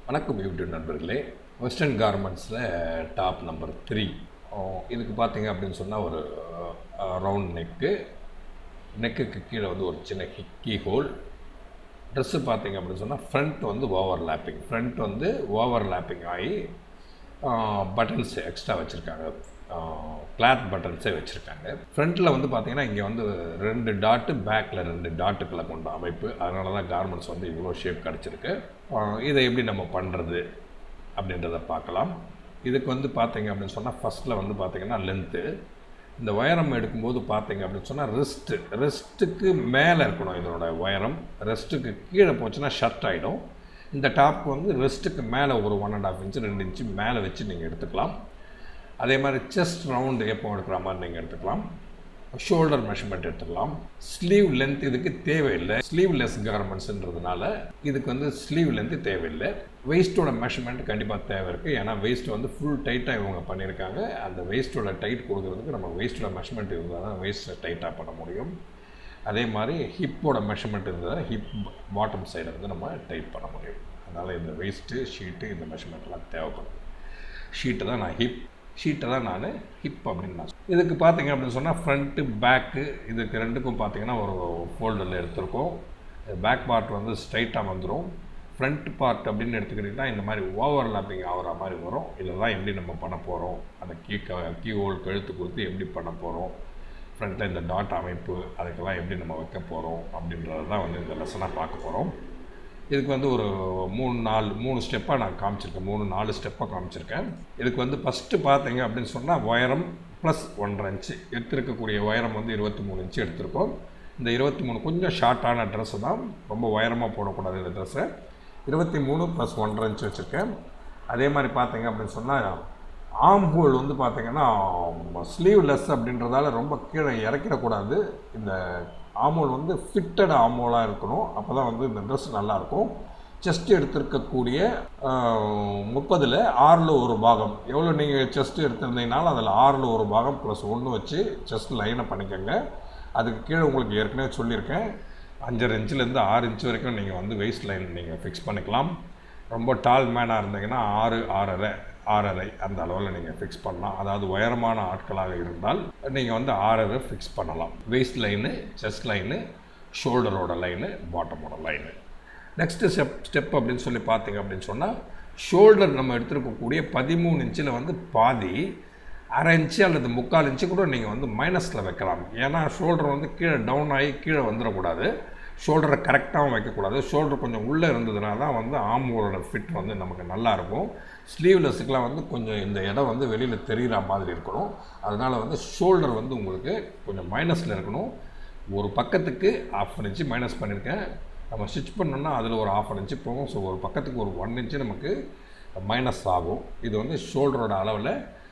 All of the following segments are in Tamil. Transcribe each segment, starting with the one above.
வணக்கம் யூடியூப் நண்பர்களே வெஸ்டர்ன் கார்மெண்ட்ஸில் டாப் நம்பர் த்ரீ இதுக்கு பார்த்தீங்க அப்படின்னு சொன்னால் ஒரு ரவுண்ட் நெக்கு நெக்குக்கு கீழே வந்து ஒரு சின்ன ஹிக்கி ஹோல் ட்ரெஸ்ஸு பார்த்தீங்க அப்படின்னு சொன்னால் ஃப்ரண்ட் வந்து ஓவர் லேப்பிங் ஃப்ரண்ட் வந்து ஓவர் லேப்பிங் ஆகி பட்டன்ஸ் எக்ஸ்ட்ரா வச்சுருக்காங்க கிளாத் பட்டன்ஸே வச்சுருக்காங்க ஃப்ரண்ட்டில் வந்து பார்த்தீங்கன்னா இங்கே வந்து ரெண்டு டாட்டு பேக்கில் ரெண்டு டாட்டுக்களை கொண்ட அமைப்பு அதனால தான் கார்மெண்ட்ஸ் வந்து இவ்வளோ ஷேப் கிடச்சிருக்கு இதை எப்படி நம்ம பண்ணுறது அப்படின்றத பார்க்கலாம் இதுக்கு வந்து பார்த்தீங்க அப்படின்னு சொன்னால் ஃபஸ்ட்டில் வந்து பார்த்தீங்கன்னா லென்த்து இந்த உயரம் எடுக்கும்போது பார்த்தீங்க அப்படின்னு சொன்னால் ரிஸ்ட்டு ரிஸ்ட்டுக்கு மேலே இருக்கணும் இதனோட உயரம் ரெஸ்ட்டுக்கு கீழே போச்சுன்னா ஷர்ட் ஆகிடும் இந்த டாப்க்கு வந்து ரெஸ்ட்டுக்கு மேலே ஒரு ஒன் அண்ட் ஆஃப் இன்ச்சு ரெண்டு இன்ச்சு மேலே வச்சு நீங்கள் எடுத்துக்கலாம் அதே மாதிரி செஸ்ட் ரவுண்டு எப்போ எடுக்கிற மாதிரி நீங்கள் எடுத்துக்கலாம் ஷோல்டர் மெஷர்மெண்ட் எடுத்துக்கலாம் ஸ்லீவ் லென்த் இதுக்கு தேவையில்லை ஸ்லீவ்லெஸ் கார்மெண்ட்ஸுன்றதுனால இதுக்கு வந்து ஸ்லீவ் லென்த்து தேவையில்லை வெயிஸ்ட்டோட மெஷர்மெண்ட் கண்டிப்பாக தேவை இருக்குது ஏன்னா வெயிஸ்ட் வந்து ஃபுல் டைட்டாக இவங்க பண்ணியிருக்காங்க அந்த வெயிஸ்ட்டோட டைட் கொடுக்குறதுக்கு நம்ம வெயிஸ்ட்டோட மெஷர்மெண்ட் இருந்தால் தான் வெயிஸ்ட்டை டைட்டாக பண்ண முடியும் அதே மாதிரி ஹிப்போட மெஷர்மெண்ட் இருந்தால் ஹிப் பாட்டம் சைடை வந்து நம்ம டைட் பண்ண முடியும் அதனால் இந்த வெயிஸ்ட்டு ஷீட்டு இந்த மெஷர்மெண்ட்லாம் தேவைப்படுது ஷீட்டு தான் நான் ஹிப் ஷீட்டை தான் நான் ஹிப் அப்படின்னு நான் இதுக்கு பார்த்தீங்க அப்படின்னு சொன்னால் ஃப்ரண்ட்டு பேக்கு இதுக்கு ரெண்டுக்கும் பார்த்தீங்கன்னா ஒரு ஃபோல்டரில் எடுத்திருக்கோம் பேக் பார்ட் வந்து ஸ்ட்ரைட்டாக வந்துடும் ஃப்ரண்ட் பார்ட் அப்படின்னு எடுத்துக்கிட்டிங்கன்னா இந்த மாதிரி ஓவர் லேப்பிங் ஆகிற மாதிரி வரும் இதில் தான் எப்படி நம்ம பண்ண போகிறோம் அந்த கீ க கீ ஹோல் கழுத்து கொடுத்து எப்படி பண்ண போகிறோம் ஃப்ரண்ட்டில் இந்த டாட் அமைப்பு அதுக்கெல்லாம் எப்படி நம்ம வைக்க போகிறோம் அப்படின்றது தான் வந்து இந்த லெசனாக பார்க்க போகிறோம் இதுக்கு வந்து ஒரு மூணு நாலு மூணு ஸ்டெப்பாக நான் காமிச்சிருக்கேன் மூணு நாலு ஸ்டெப்பாக காமிச்சிருக்கேன் இதுக்கு வந்து ஃபஸ்ட்டு பார்த்தீங்க அப்படின்னு சொன்னால் உயரம் ப்ளஸ் ஒன்றரை இன்ச்சு எடுத்திருக்கக்கூடிய உயரம் வந்து இருபத்தி மூணு இன்ச்சு எடுத்திருக்கோம் இந்த இருபத்தி மூணு கொஞ்சம் ஷார்ட்டான ட்ரெஸ்ஸு தான் ரொம்ப உயரமாக போடக்கூடாது இந்த ட்ரெஸ்ஸை இருபத்தி மூணு ப்ளஸ் ஒன்றரை இன்ச்சு வச்சுருக்கேன் அதே மாதிரி பார்த்தீங்க அப்படின்னு சொன்னால் ஆம் ஹோல் வந்து பார்த்திங்கன்னா ஸ்லீவ்லெஸ் அப்படின்றதால ரொம்ப கீழே இறக்கிடக்கூடாது இந்த ஆமோல் வந்து ஃபிட்டட் ஆமோலாக இருக்கணும் அப்போ தான் வந்து இந்த ட்ரெஸ் நல்லாயிருக்கும் செஸ்ட் எடுத்திருக்கக்கூடிய முப்பதில் ஆறில் ஒரு பாகம் எவ்வளோ நீங்கள் செஸ்ட் எடுத்திருந்தீங்கனாலும் அதில் ஆறில் ஒரு பாகம் ப்ளஸ் ஒன்று வச்சு செஸ்ட் லைனை பண்ணிக்கோங்க அதுக்கு கீழே உங்களுக்கு ஏற்கனவே சொல்லியிருக்கேன் அஞ்சரை இன்ச்சிலேருந்து ஆறு இன்ச்சு வரைக்கும் நீங்கள் வந்து வெயிஸ்ட் லைன் நீங்கள் ஃபிக்ஸ் பண்ணிக்கலாம் ரொம்ப டால் மேனாக இருந்தீங்கன்னா ஆறு ஆறரை ஆறரை அந்த அளவில் நீங்கள் ஃபிக்ஸ் பண்ணலாம் அதாவது உயரமான ஆட்களாக இருந்தால் நீங்கள் வந்து ஆறரை ஃபிக்ஸ் பண்ணலாம் வெயிஸ்ட் லைனு செஸ்ட் லைனு ஷோல்டரோட லைனு பாட்டமோட லைனு நெக்ஸ்ட்டு ஸ்டெப் ஸ்டெப் அப்படின்னு சொல்லி பார்த்தீங்க அப்படின்னு சொன்னால் ஷோல்டர் நம்ம எடுத்துருக்கக்கூடிய பதிமூணு இன்ச்சில் வந்து பாதி அரை இன்ச்சு அல்லது முக்கால் இன்ச்சு கூட நீங்கள் வந்து மைனஸில் வைக்கலாம் ஏன்னா ஷோல்டர் வந்து கீழே டவுன் ஆகி கீழே வந்துடக்கூடாது ஷோல்டரை கரெக்டாகவும் வைக்கக்கூடாது ஷோல்டர் கொஞ்சம் உள்ளே இருந்ததுனா தான் வந்து ஆம்போட ஃபிட் வந்து நமக்கு நல்லாயிருக்கும் ஸ்லீவ்லெஸ்ஸுக்கெலாம் வந்து கொஞ்சம் இந்த இடம் வந்து வெளியில் தெரிகிற மாதிரி இருக்கணும் அதனால் வந்து ஷோல்டர் வந்து உங்களுக்கு கொஞ்சம் மைனஸில் இருக்கணும் ஒரு பக்கத்துக்கு ஆஃப் இன்ச்சு மைனஸ் பண்ணியிருக்கேன் நம்ம ஸ்டிச் பண்ணோன்னா அதில் ஒரு ஆஃப் இன்ச்சு போகும் ஸோ ஒரு பக்கத்துக்கு ஒரு ஒன் இன்ச்சு நமக்கு மைனஸ் ஆகும் இது வந்து ஷோல்டரோட அளவில்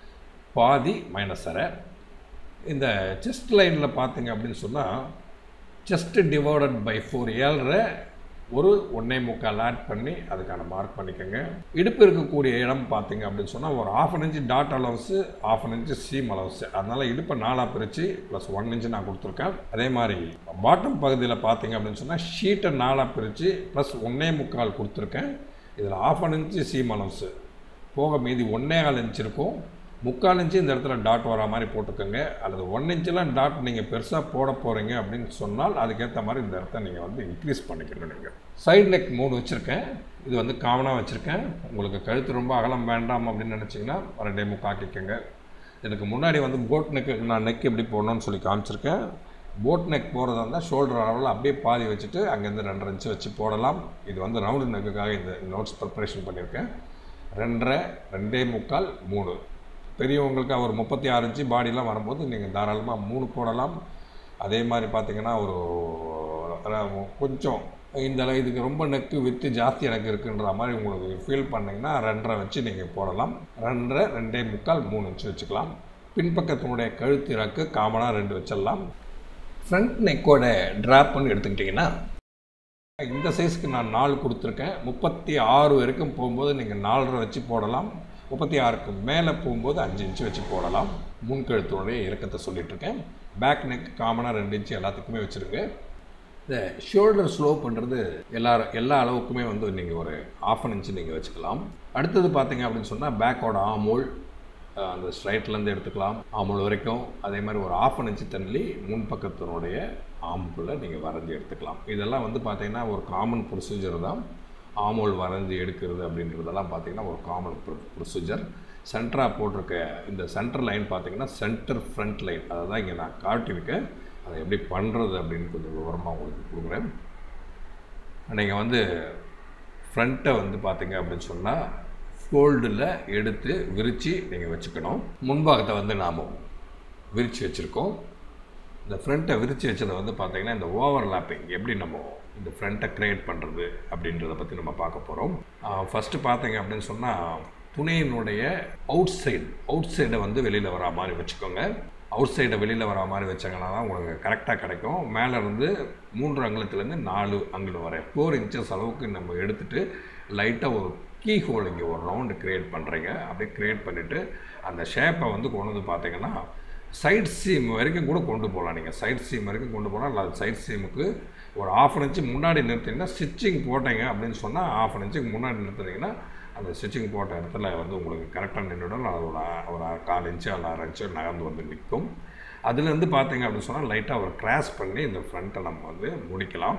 பாதி மைனஸ் அரை இந்த செஸ்ட் லைனில் பார்த்தீங்க அப்படின்னு சொன்னால் செஸ்ட் டிவைடட் பை ஃபோர் ஏழரை ஒரு ஒன்றே முக்கால் ஆட் பண்ணி அதுக்கான மார்க் பண்ணிக்கோங்க இடுப்பு இருக்கக்கூடிய இடம் பார்த்தீங்க அப்படின்னு சொன்னால் ஒரு half an inch dot allowance half an inch seam allowance அதனால் இடுப்பை நாலாக பிரித்து ப்ளஸ் ஒன் இன்ச்சு நான் கொடுத்துருக்கேன் அதே மாதிரி பாட்டம் பகுதியில் பார்த்தீங்க அப்படின்னு சொன்னால் ஷீட்டை நாலாக பிரித்து ப்ளஸ் ஒன்றே முக்கால் கொடுத்துருக்கேன் இதில் half an inch seam allowance போக மீதி ஒன்றே கால் இன்ச் இருக்கும் முக்கால் இன்ச்சு இந்த இடத்துல டாட் வர மாதிரி போட்டுக்கோங்க அல்லது ஒன் இன்ச்செலாம் டாட் நீங்கள் பெருசாக போட போகிறீங்க அப்படின்னு சொன்னால் அதுக்கேற்ற மாதிரி இந்த இடத்த நீங்கள் வந்து இன்க்ரீஸ் பண்ணிக்கணும் நீங்கள் சைடு நெக் மூணு வச்சுருக்கேன் இது வந்து காமனாக வச்சுருக்கேன் உங்களுக்கு கழுத்து ரொம்ப அகலம் வேண்டாம் அப்படின்னு நினச்சிங்கன்னா ரெண்டே முக்காக்கிக்கோங்க இதுக்கு முன்னாடி வந்து போட் நெக்கு நான் நெக் எப்படி போடணும்னு சொல்லி காமிச்சிருக்கேன் போட் நெக் போகிறதா இருந்தால் ஷோல்டர் அளவில் அப்படியே பாதி வச்சுட்டு அங்கேருந்து ரெண்டரை இன்ச்சு வச்சு போடலாம் இது வந்து ரவுண்டு நெக்குக்காக இந்த நோட்ஸ் ப்ரிப்பரேஷன் பண்ணியிருக்கேன் ரெண்டரை ரெண்டே முக்கால் மூணு பெரியவங்களுக்கு ஒரு முப்பத்தி ஆறு இன்ச்சு பாடிலாம் வரும்போது நீங்கள் தாராளமாக மூணு போடலாம் அதே மாதிரி பார்த்தீங்கன்னா ஒரு கொஞ்சம் இந்த இதுக்கு ரொம்ப நெக்கு வித்து ஜாஸ்தி எனக்கு இருக்குன்ற மாதிரி உங்களுக்கு ஃபீல் பண்ணிங்கன்னா ரெண்டரை வச்சு நீங்கள் போடலாம் ரெண்டரை ரெண்டே முக்கால் மூணு இன்ச்சு வச்சுக்கலாம் பின்பக்கத்தினுடைய கழுத்து இறக்கு காமனாக ரெண்டு வச்சிடலாம் ஃப்ரண்ட் நெக்கோட ட்ராப்னு எடுத்துக்கிட்டிங்கன்னா இந்த சைஸ்க்கு நான் நாலு கொடுத்துருக்கேன் முப்பத்தி ஆறு வரைக்கும் போகும்போது நீங்கள் நாலரை வச்சு போடலாம் முப்பத்தி ஆறுக்கு மேலே போகும்போது அஞ்சு இன்ச்சு வச்சு போடலாம் முன்கழுத்துடைய இறக்கத்தை சொல்லிகிட்ருக்கேன் பேக் நெக் காமனாக ரெண்டு இன்ச்சு எல்லாத்துக்குமே வச்சுருங்க இந்த ஷோல்டர் ஸ்லோப்புன்றது எல்லா எல்லா அளவுக்குமே வந்து நீங்கள் ஒரு ஆஃப் அன் இன்ச்சு நீங்கள் வச்சுக்கலாம் அடுத்தது பார்த்தீங்க அப்படின்னு சொன்னால் பேக்கோட ஆமோல் அந்த ஸ்ட்ரைட்லேருந்து எடுத்துக்கலாம் ஆமோல் வரைக்கும் அதே மாதிரி ஒரு ஆஃப் அன் இன்ச்சு தள்ளி முன்பக்கத்தினுடைய ஆம்புக்குள்ளே நீங்கள் வரைஞ்சி எடுத்துக்கலாம் இதெல்லாம் வந்து பார்த்தீங்கன்னா ஒரு காமன் ப்ரொசீஜர் தான் ஆமோல் வரைஞ்சி எடுக்கிறது அப்படின்றதெல்லாம் பார்த்தீங்கன்னா ஒரு காமன் ப்ரொசீஜர் சென்டராக போட்டிருக்க இந்த சென்டர் லைன் பார்த்தீங்கன்னா சென்டர் ஃப்ரண்ட் லைன் அதை தான் இங்கே நான் காட்டியிருக்கேன் அதை எப்படி பண்ணுறது அப்படின்னு கொஞ்சம் விவரமாக உங்களுக்கு கொடுக்குறேன் நீங்கள் வந்து ஃப்ரண்ட்டை வந்து பார்த்தீங்க அப்படின்னு சொன்னால் ஃபோல்டில் எடுத்து விரித்து நீங்கள் வச்சுக்கணும் முன்பாகத்தை வந்து நாம் விரித்து வச்சுருக்கோம் இந்த ஃப்ரண்ட்டை விரித்து வச்சதை வந்து பார்த்தீங்கன்னா இந்த ஓவர்லாப்பிங் எப்படி நம்ம இந்த ஃப்ரண்ட்டை க்ரியேட் பண்ணுறது அப்படின்றத பற்றி நம்ம பார்க்க போகிறோம் ஃபஸ்ட்டு பார்த்தீங்க அப்படின்னு சொன்னால் துணியினுடைய அவுட் சைடு அவுட் சைடை வந்து வெளியில் வரா மாதிரி வச்சுக்கோங்க அவுட் சைடை வெளியில் வரா மாதிரி வச்சாங்கன்னா தான் உங்களுக்கு கரெக்டாக கிடைக்கும் மேலே இருந்து மூன்று அங்குலத்துலேருந்து நாலு அங்குலம் வரை ஃபோர் இன்ச்சஸ் அளவுக்கு நம்ம எடுத்துகிட்டு லைட்டாக ஒரு கீ ஹோல் இங்கே ஒரு ரவுண்டு க்ரியேட் பண்ணுறீங்க அப்படியே க்ரியேட் பண்ணிவிட்டு அந்த ஷேப்பை வந்து கொண்டு வந்து பார்த்தீங்கன்னா சைட் சீம் வரைக்கும் கூட கொண்டு போகலாம் நீங்கள் சைட் சீம் வரைக்கும் கொண்டு போகலாம் இல்லை சைட் சீமுக்கு ஒரு ஆஃப் இன்ச்சு முன்னாடி நிறுத்திங்கன்னா ஸ்டிச்சிங் போட்டீங்க அப்படின்னு சொன்னால் ஆஃப் இன்ச்சுக்கு முன்னாடி நிறுத்துனீங்கன்னா அந்த ஸ்டிச்சிங் போட்ட இடத்துல வந்து உங்களுக்கு கரெக்டாக நின்றுடும் அது ஒரு ஒரு கால் இன்ச்சு அல்ல அரை இன்ச்சு நகர்ந்து வந்து நிற்கும் அதுலேருந்து பார்த்தீங்க அப்படின்னு சொன்னால் லைட்டாக ஒரு கிராஸ் பண்ணி இந்த ஃப்ரண்ட்டை நம்ம வந்து முடிக்கலாம்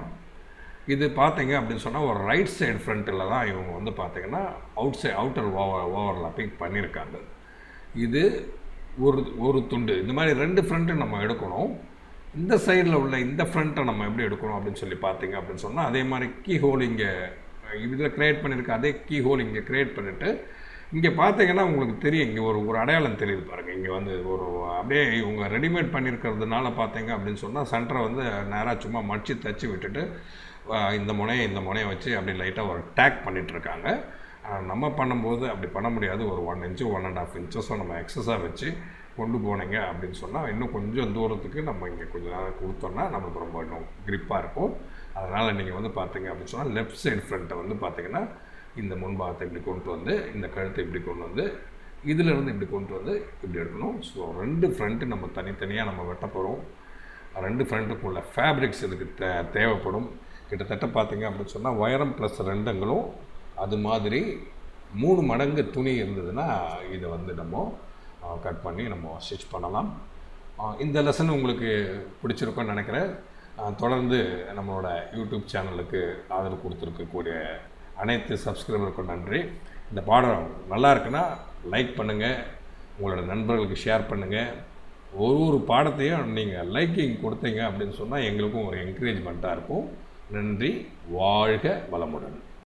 இது பார்த்தீங்க அப்படின்னு சொன்னால் ஒரு ரைட் சைடு ஃப்ரண்ட்டில் தான் இவங்க வந்து பார்த்தீங்கன்னா outside outer over overlapping பண்ணியிருக்காங்க இது ஒரு ஒரு துண்டு இந்த மாதிரி ரெண்டு ஃப்ரண்ட்டு நம்ம எடுக்கணும் இந்த சைடில் உள்ள இந்த ஃப்ரண்ட்டை நம்ம எப்படி எடுக்கணும் அப்படின்னு சொல்லி பார்த்தீங்க அப்படின்னு சொன்னால் அதே மாதிரி கீ ஹோல் இங்கே இதில் க்ரியேட் பண்ணியிருக்க அதே கீ ஹோல் இங்கே க்ரியேட் பண்ணிவிட்டு இங்கே பார்த்தீங்கன்னா உங்களுக்கு தெரியும் இங்கே ஒரு ஒரு அடையாளம் தெரியுது பாருங்கள் இங்கே வந்து ஒரு அப்படியே இவங்க ரெடிமேட் பண்ணியிருக்கிறதுனால பார்த்தீங்க அப்படின்னு சொன்னால் சென்டரை வந்து நேராக சும்மா மடித்து தச்சு விட்டுட்டு இந்த முனையை இந்த முனையை வச்சு அப்படியே லைட்டாக ஒரு டேக் பண்ணிகிட்ருக்காங்க நம்ம பண்ணும்போது அப்படி பண்ண முடியாது ஒரு one inch one and half இன்ச்சஸும் நம்ம எக்ஸஸாக வச்சு கொண்டு போனீங்க அப்படின்னு சொன்னால் இன்னும் கொஞ்சம் தூரத்துக்கு நம்ம இங்கே கொஞ்சம் நேரம் கொடுத்தோம்னா நம்மளுக்கு ரொம்ப இன்னும் கிரிப்பாக இருக்கும் அதனால் நீங்கள் வந்து பார்த்தீங்க அப்படின்னு சொன்னால் லெஃப்ட் சைடு ஃப்ரண்ட்டை வந்து பார்த்தீங்கன்னா இந்த முன்பாகத்தை இப்படி கொண்டு வந்து இந்த கழுத்தை இப்படி கொண்டு வந்து இதிலிருந்து இப்படி கொண்டு வந்து இப்படி எடுக்கணும் ஸோ ரெண்டு ஃப்ரண்ட்டு நம்ம தனித்தனியாக நம்ம வெட்ட போகிறோம் ரெண்டு ஃப்ரண்ட்டுக்குள்ள ஃபேப்ரிக்ஸ் இதுக்கு தே தேவைப்படும் கிட்டத்தட்ட பார்த்தீங்க அப்படின்னு சொன்னால் உயரம் ப்ளஸ் ரெண்டுங்களும் அது மாதிரி மூணு மடங்கு துணி இருந்ததுன்னா இதை வந்து நம்ம கட் பண்ணி நம்ம ஸ்டிச் பண்ணலாம் இந்த லெசன் உங்களுக்கு பிடிச்சிருக்கும்னு நினைக்கிறேன் தொடர்ந்து நம்மளோட யூடியூப் சேனலுக்கு ஆதரவு கொடுத்துருக்கக்கூடிய அனைத்து சப்ஸ்கிரைபருக்கும் நன்றி இந்த பாடம் நல்லா இருக்குன்னா லைக் பண்ணுங்கள் உங்களோட நண்பர்களுக்கு ஷேர் பண்ணுங்கள் ஒரு ஒரு பாடத்தையும் நீங்கள் லைக்கிங் கொடுத்தீங்க அப்படின்னு சொன்னால் எங்களுக்கும் ஒரு என்கரேஜ்மெண்ட்டாக இருக்கும் நன்றி வாழ்க வளமுடன்